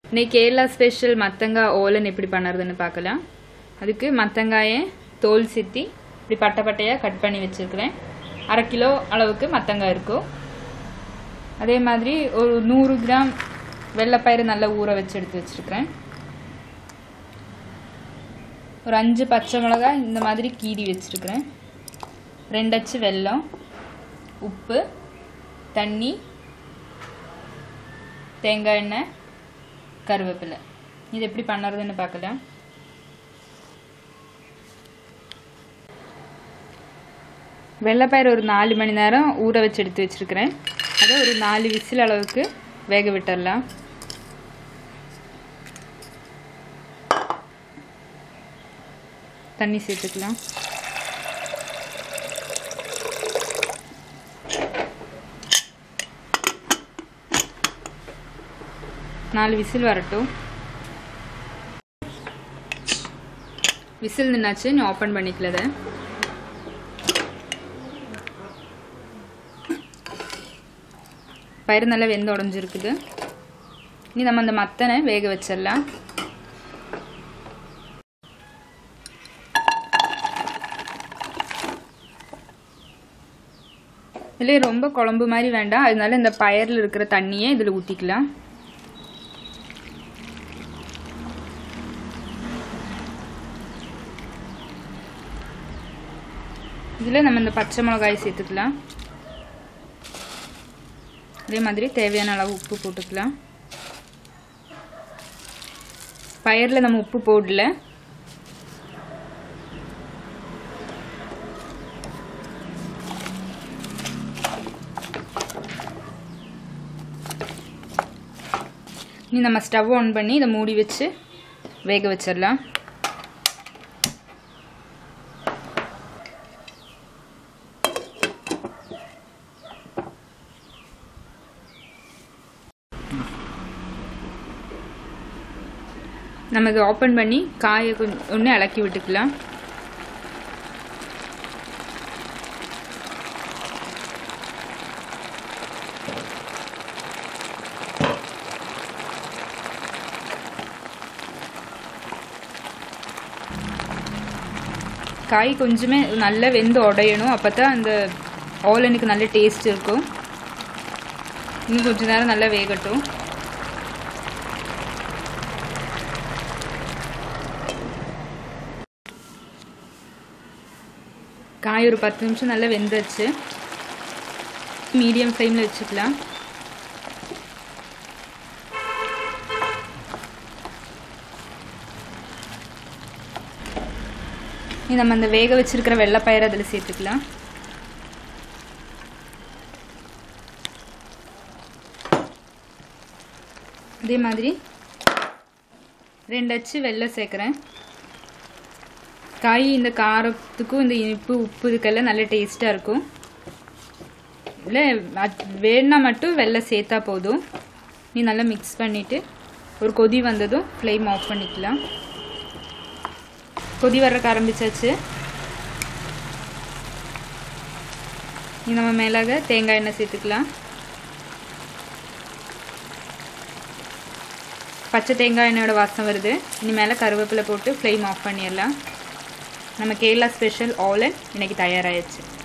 இன்னைக்கு கேரளா ஸ்பெஷல் மத்தங்காய் ஓலன் எப்படி பண்ணுறதுன்னு பார்க்கலாம் அதுக்கு மத்தங்காயை தோல் சித்தி இப்படி பட்டை பட்டையாக கட் பண்ணி வச்சுருக்கிறேன் அரை கிலோ அளவுக்கு மத்தங்காய் இருக்கும் அதே மாதிரி ஒரு நூறு கிராம் வெள்ளைப்பயிறு நல்லா ஊற வச்சு எடுத்து வச்சுருக்கிறேன் ஒரு அஞ்சு பச்சை மிளகாய் இந்த மாதிரி கீறி வச்சுருக்கிறேன் ரெண்டச்சு வெல்லம் உப்பு தண்ணி தேங்காய் எண்ணெய் கருவேப்பிலை இது எப்படி பண்ணுறதுன்னு பார்க்கலாம் வெள்ளைப்பயிறு ஒரு நாலு மணி நேரம் ஊற வச்சு எடுத்து வச்சுருக்கிறேன் அதை ஒரு நாலு விசில் அளவுக்கு வேக விட்டுடலாம் தண்ணி சேர்த்துக்கலாம் நாலு விசில் வரட்டும் விசில் நின்னாச்சு நீ ஓப்பன் பண்ணிக்கல அதை பயிர் நல்லா வெந்து உடஞ்சிருக்குது இனி நம்ம அந்த மத்தனை வேக வச்சிடலாம் இதுலேயே ரொம்ப குழம்பு மாதிரி வேண்டாம் அதனால இந்த பயரில் இருக்கிற தண்ணியை இதில் ஊற்றிக்கலாம் இதில் நம்ம இந்த பச்சை மிளகாய் சேர்த்துக்கலாம் அதே மாதிரி தேவையான அளவு உப்பு போட்டுக்கலாம் பயிரில் நம்ம உப்பு போடல இனி நம்ம ஸ்டவ் ஆன் பண்ணி இதை மூடி வச்சு வேக வச்சிடலாம் நம்ம இதை ஓப்பன் பண்ணி காயை கொஞ்சம் ஒன்று இலக்கி விட்டுக்கலாம் காய் கொஞ்சமே நல்லா வெந்து உடையணும் அப்போ தான் அந்த ஓலனுக்கு நல்ல டேஸ்ட் இருக்கும் இன்னும் கொஞ்ச நேரம் நல்லா வேகட்டும் காய் ஒரு பத்து நிமிஷம் நல்லா வெந்துச்சு மீடியம் ஃப்ளேமில் வச்சுக்கலாம் இது நம்ம அந்த வேக வச்சிருக்கிற வெள்ளைப்பயிரை அதில் சேர்த்துக்கலாம் அதே மாதிரி ரெண்டு அச்சு வெள்ளை சேர்க்குறேன் காய் இந்த காரத்துக்கும் இந்த இனிப்பு உப்பு இதுக்கெல்லாம் நல்ல டேஸ்ட்டாக இருக்கும் இல்லை வேணுனா மட்டும் வெள்ளை சேர்த்தா போதும் நீ நல்லா மிக்ஸ் பண்ணிவிட்டு ஒரு கொதி வந்ததும் ஃப்ளேம் ஆஃப் பண்ணிக்கலாம் கொதி வர்றக்கு ஆரம்பிச்சாச்சு நீ நம்ம மேலாக தேங்காய் எண்ணெய் சேர்த்துக்கலாம் பச்சை தேங்காய் எண்ணெயோட வாசம் வருது இனி மேலே கருவேப்பிலை போட்டு ஃப்ளேம் ஆஃப் பண்ணிடலாம் நம்ம கேரளா ஸ்பெஷல் ஆலன் இன்னைக்கு தயாராகிடுச்சு